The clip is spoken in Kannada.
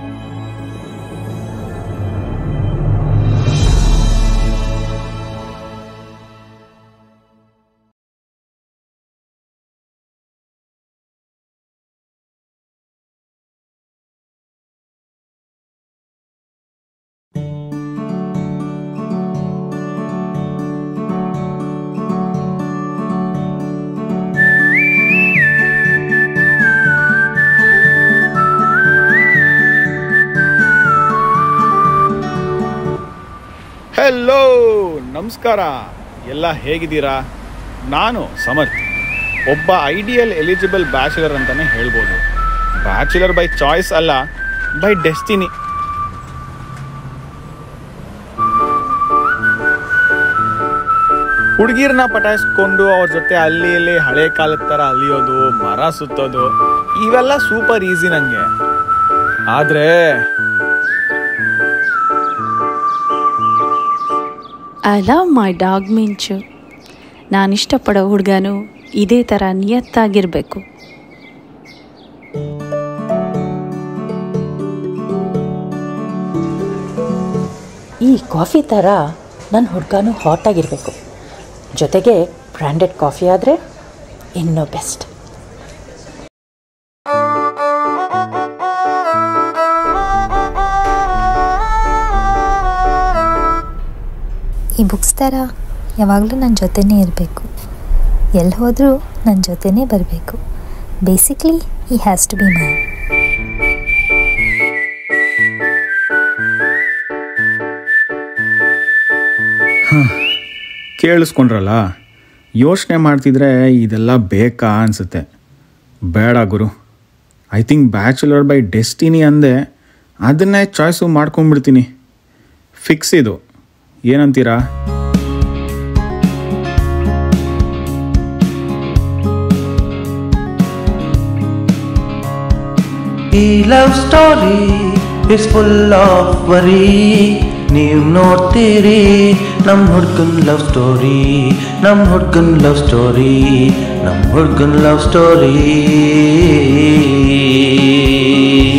ಹೆಲೋ ನಮಸ್ಕಾರ ಎಲ್ಲ ಹೇಗಿದ್ದೀರಾ ನಾನು ಸಮರ್ಥ್ ಒಬ್ಬ ಐಡಿಯಲ್ ಎಲಿಜಿಬಲ್ ಬ್ಯಾಚುಲರ್ ಅಂತಲೇ ಹೇಳ್ಬೋದು ಬ್ಯಾಚುಲರ್ ಬೈ ಚಾಯ್ಸ್ ಅಲ್ಲ ಬೈ ಡೆಸ್ಟಿನಿ ಹುಡುಗಿರನ್ನ ಪಟಾಯಿಸ್ಕೊಂಡು ಅವ್ರ ಜೊತೆ ಅಲ್ಲಿ ಇಲ್ಲಿ ಹಳೆ ಕಾಲದ ಥರ ಅಲಿಯೋದು ಮರ ಸುತ್ತೋದು ಇವೆಲ್ಲ ಸೂಪರ್ ಈಸಿ ನನಗೆ ಆದರೆ ಐ ಲವ್ ಮೈ ಡಾಗ್ ಮಿಂಚು ನಾನು ಇಷ್ಟಪಡೋ ಹುಡುಗನು ಇದೇ ಥರ ನಿಯತ್ತಾಗಿರಬೇಕು ಈ ಕಾಫಿ ಥರ ನನ್ನ ಹುಡುಗನೂ ಹಾಟಾಗಿರಬೇಕು ಜೊತೆಗೆ ಬ್ರ್ಯಾಂಡೆಡ್ ಕಾಫಿ ಆದರೆ ಇನ್ನೂ ಬೆಸ್ಟ್ ಈ ಬುಕ್ಸ್ ಥರ ಯಾವಾಗಲೂ ನನ್ನ ಜೊತೆನೇ ಇರಬೇಕು ಎಲ್ಲಿ ಹೋದರೂ ನನ್ನ ಜೊತೆನೇ ಬರಬೇಕು ಬೇಸಿಕ್ಲಿ ಈ ಹ್ಯಾಸ್ ಟು ಬಿ ಮೈ ಕೇಳಿಸ್ಕೊಂಡ್ರಲ್ಲ ಯೋಚನೆ ಮಾಡ್ತಿದ್ರೆ ಇದೆಲ್ಲ ಬೇಕಾ ಅನಿಸುತ್ತೆ ಬೇಡ ಗುರು I think bachelor by destiny ಅಂದೆ ಅದನ್ನೇ ಚಾಯ್ಸು ಮಾಡ್ಕೊಂಬಿಡ್ತೀನಿ ಫಿಕ್ಸ್ ಇದು ಏನಂತೀರಾ ಈ love story is full of worry ನೀವು ನೋಡ್ತೀರಿ ನಮ್ ಹುಡ್ಗನ್ ಲವ್ ಸ್ಟೋರಿ ನಮ್ ಹುಡ್ಗನ್ ಲವ್ ಸ್ಟೋರಿ ನಮ್ ಹುಡ್ಗನ್ ಲವ್ ಸ್ಟೋರಿ